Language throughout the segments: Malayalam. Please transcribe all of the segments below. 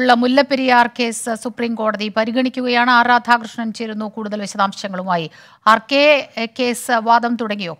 മുല്ലപ്പെരിയാർ കേസ് സുപ്രീം കോടതി പരിഗണിക്കുകയാണ് ആർ രാധാകൃഷ്ണൻ ചേരുന്നു കൂടുതൽ വിശദാംശങ്ങളുമായി ആർ കെ കേസ് വാദം തുടങ്ങിയോ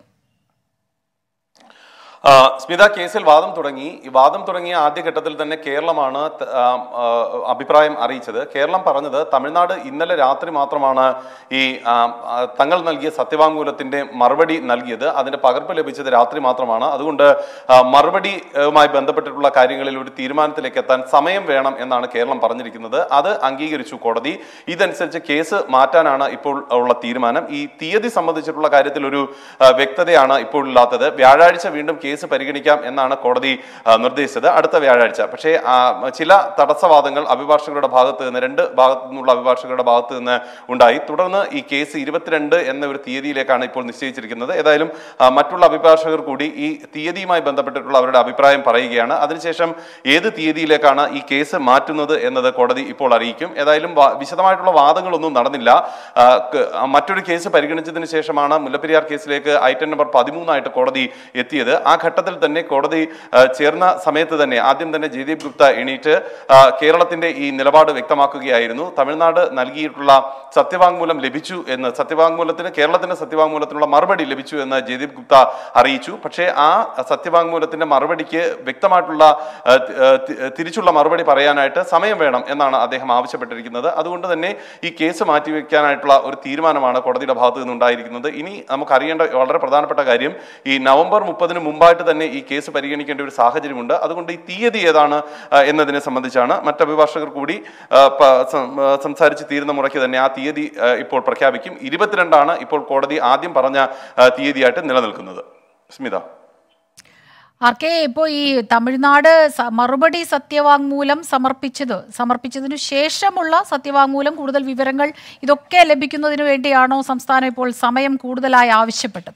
ആ, സ്മിത കേസിൽ വാദം തുടങ്ങി ഈ വാദം തുടങ്ങിയ ആദ്യഘട്ടത്തിൽ തന്നെ കേരളമാണ് ത- ആ, ആ, അഭിപ്രായം അറിയിച്ചത് കേരളം പറഞ്ഞത് തമിഴ്നാട് ഇന്നലെ രാത്രി മാത്രമാണ് ഈ ആ, ആ, തങ്ങൾ നൽകിയ സത്യവാങ്മൂലത്തിന്റെ മറുപടി നൽകിയത് അതിന്റെ പകർപ്പ് ലഭിച്ചത് രാത്രി മാത്രമാണ് അതുകൊണ്ട് ആ, മറുപടിയുമായി ബന്ധപ്പെട്ടിട്ടുള്ള കാര്യങ്ങളിൽ ഒരു തീരുമാനത്തിലേക്ക് എത്താൻ സമയം വേണം എന്നാണ് കേരളം പറഞ്ഞിരിക്കുന്നത് അത് അംഗീകരിച്ചു കോടതി ഇതനുസരിച്ച് കേസ് മാറ്റാനാണ് ഇപ്പോൾ ഉള്ള തീരുമാനം ഈ തീയതി സംബന്ധിച്ചിട്ടുള്ള കാര്യത്തിൽ ഒരു ആ, വ്യക്തതയാണ് ഇപ്പോൾ ഇല്ലാത്തത് വ്യാഴാഴ്ച വീണ്ടും കേസ് പരിഗണിക്കാം എന്നാണ് കോടതി ആ, നിർദ്ദേശിച്ചത് അടുത്ത വ്യാഴാഴ്ച പക്ഷേ ആ, ചില തടസ്സവാദങ്ങൾ അഭിഭാഷകരുടെ ഭാഗത്ത് നിന്ന് രണ്ട് ഭാഗത്തു നിന്നുള്ള അഭിഭാഷകരുടെ ഭാഗത്ത് നിന്ന് ഉണ്ടായി തുടർന്ന് ഈ കേസ് ഇരുപത്തിരണ്ട് എന്ന ഒരു തീയതിയിലേക്കാണ് ഇപ്പോൾ നിശ്ചയിച്ചിരിക്കുന്നത് ഏതായാലും ആ, മറ്റുള്ള അഭിഭാഷകർ കൂടി ഈ തീയതിയുമായി ബന്ധപ്പെട്ടിട്ടുള്ള അവരുടെ അഭിപ്രായം പറയുകയാണ് അതിനുശേഷം ഏത് തീയതിയിലേക്കാണ് ഈ കേസ് മാറ്റുന്നത് എന്നത് കോടതി ഇപ്പോൾ അറിയിക്കും ഏതായാലും വാ- വിശദമായിട്ടുള്ള വാദങ്ങളൊന്നും നടന്നില്ല ആ, ക- ആ, മറ്റൊരു കേസ് പരിഗണിച്ചതിന് ശേഷമാണ് മുല്ലപ്പെരിയാർ കേസിലേക്ക് ഐറ്റം നമ്പർ പതിമൂന്നായിട്ട് കോടതി എത്തിയത് ആ ഘട്ടത്തിൽ തന്നെ കോടതി ആ, ചേർന്ന സമയത്ത് തന്നെ ആദ്യം തന്നെ ജയദീപ് ഗുപ്ത എണീറ്റ് ആ, കേരളത്തിന്റെ ഈ നിലപാട് വ്യക്തമാക്കുകയായിരുന്നു തമിഴ്നാട് നൽകിയിട്ടുള്ള സത്യവാങ്മൂലം ലഭിച്ചു എന്ന് സത്യവാങ്മൂലത്തിന് കേരളത്തിന്റെ സത്യവാങ്മൂലത്തിനുള്ള മറുപടി ലഭിച്ചു എന്ന് ജയദീപ് ഗുപ്ത അറിയിച്ചു പക്ഷേ ആ സത്യവാങ്മൂലത്തിന്റെ മറുപടിക്ക് വ്യക്തമായിട്ടുള്ള ആ, തി- ആ, തി- തിരിച്ചുള്ള മറുപടി പറയാനായിട്ട് സമയം വേണം എന്നാണ് അദ്ദേഹം ആവശ്യപ്പെട്ടിരിക്കുന്നത് അതുകൊണ്ട് തന്നെ ഈ കേസ് മാറ്റിവെക്കാനായിട്ടുള്ള ഒരു തീരുമാനമാണ് കോടതിയുടെ ഭാഗത്ത് നിന്നുണ്ടായിരിക്കുന്നത് ഇനി നമുക്കറിയേണ്ട വളരെ പ്രധാനപ്പെട്ട കാര്യം ഈ നവംബർ മുപ്പതിന് മുമ്പായിട്ട് തന്നെ ഈ കേസ് പരിഗണിക്കേണ്ട ഒരു സാഹചര്യമുണ്ട് അതുകൊണ്ട് ഈ തീയതി ഏതാണ് ആ, എന്നതിനെ സംബന്ധിച്ചാണ് മറ്റ് അഭിഭാഷകർ കൂടി ആ, പ- സം- ആ, സംസാരിച്ച് തീരുന്ന മുറയ്ക്ക് തന്നെ ആ തീയതി ആ, ഇപ്പോൾ പ്രഖ്യാപിക്കും ഇരുപത്തിരണ്ടാണ് ഇപ്പോൾ കോടതി ആദ്യം പറഞ്ഞ ആ, തീയതിയായിട്ട് നിലനിൽക്കുന്നത് സ്മിത ആർ കെ ഇപ്പോൾ ഈ തമിഴ്നാട് സ- മറുപടി സത്യവാങ്മൂലം സമർപ്പിച്ചത് സമർപ്പിച്ചതിനു ശേഷമുള്ള സത്യവാങ്മൂലം കൂടുതൽ വിവരങ്ങൾ ഇതൊക്കെ ലഭിക്കുന്നതിന് വേണ്ടിയാണോ സംസ്ഥാനം ഇപ്പോൾ സമയം കൂടുതലായി ആവശ്യപ്പെട്ടത്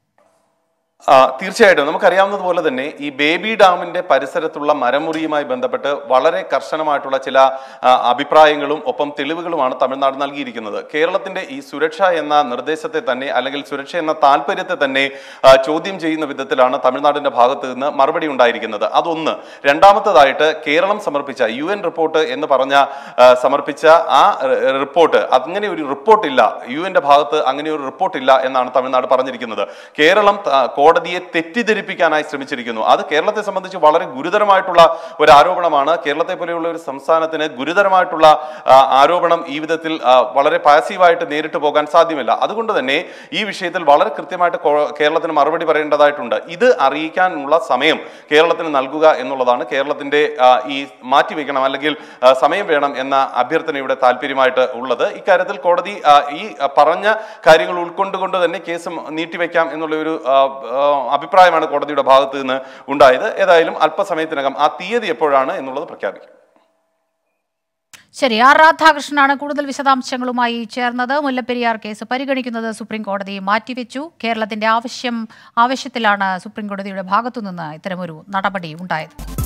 ആ, തീർച്ചയായിട്ടും നമുക്കറിയാവുന്നതുപോലെ തന്നെ ഈ ബേബി ഡാമിന്റെ പരിസരത്തുള്ള മരമുറിയുമായി ബന്ധപ്പെട്ട് വളരെ കർശനമായിട്ടുള്ള ചില ആ, അഭിപ്രായങ്ങളും ഒപ്പം തെളിവുകളുമാണ് തമിഴ്നാട് നൽകിയിരിക്കുന്നത് കേരളത്തിന്റെ ഈ സുരക്ഷ എന്ന നിർദ്ദേശത്തെ തന്നെ അല്ലെങ്കിൽ സുരക്ഷ എന്ന താല്പര്യത്തെ തന്നെ ആ, ചോദ്യം ചെയ്യുന്ന വിധത്തിലാണ് തമിഴ്നാടിന്റെ ഭാഗത്ത് നിന്ന് മറുപടി ഉണ്ടായിരിക്കുന്നത് അതൊന്ന് രണ്ടാമത്തേതായിട്ട് കേരളം സമർപ്പിച്ച യു എൻ റിപ്പോർട്ട് എന്ന് പറഞ്ഞ ആ, സമർപ്പിച്ച ആ റി- റിപ്പോർട്ട് അങ്ങനെ ഒരു റിപ്പോർട്ടില്ല യു എന്റെ ഭാഗത്ത് അങ്ങനെ ഒരു റിപ്പോർട്ടില്ല എന്നാണ് തമിഴ്നാട് പറഞ്ഞിരിക്കുന്നത് കേരളം ത- കോടതിയെ തെറ്റിദ്ധരിപ്പിക്കാനായി ശ്രമിച്ചിരിക്കുന്നു അത് കേരളത്തെ സംബന്ധിച്ച് വളരെ ഗുരുതരമായിട്ടുള്ള ഒരു ആരോപണമാണ് കേരളത്തെ പോലെയുള്ള ഒരു സംസ്ഥാനത്തിന് ഗുരുതരമായിട്ടുള്ള ആ, ആരോപണം ഈ വിധത്തിൽ ആ, വളരെ പാസീവായിട്ട് നേരിട്ട് പോകാൻ സാധ്യമല്ല അതുകൊണ്ട് തന്നെ ഈ വിഷയത്തിൽ വളരെ കൃത്യമായിട്ട് കോ- കേരളത്തിന് മറുപടി പറയേണ്ടതായിട്ടുണ്ട് ഇത് അറിയിക്കാനുള്ള സമയം കേരളത്തിന് നൽകുക എന്നുള്ളതാണ് കേരളത്തിന്റെ ആ, ഈ മാറ്റിവെക്കണം അല്ലെങ്കിൽ ആ, സമയം വേണം എന്ന അഭ്യർത്ഥനയുടെ താല്പര്യമായിട്ട് ഉള്ളത് ഇക്കാര്യത്തിൽ കോടതി ആ, ഈ ആ, പറഞ്ഞ കാര്യങ്ങൾ ഉൾക്കൊണ്ടുകൊണ്ട് തന്നെ കേസ് നീട്ടിവെക്കാം എന്നുള്ള ഒരു ആ, ആ, അഭിപ്രായമാണ് കോടതിയുടെ ഭാഗത്ത് നിന്ന് ഉണ്ടായത് ഏതായാലും അല്പസമയത്തിനകം ആ തീയതി എപ്പോഴാണ് എന്നുള്ളത് പ്രഖ്യാപിക്കും ശരി ആർ രാധാകൃഷ്ണനാണ് കൂടുതൽ വിശദാംശങ്ങളുമായി ചേർന്നത് മുല്ലപ്പെരിയാർ കേസ് പരിഗണിക്കുന്നത് സുപ്രീം കോടതി മാറ്റിവെച്ചു കേരളത്തിന്റെ ആവശ്യം ആവശ്യത്തിലാണ് സുപ്രീം കോടതിയുടെ ഭാഗത്തുനിന്ന് ഇത്തരമൊരു നടപടി ഉണ്ടായത്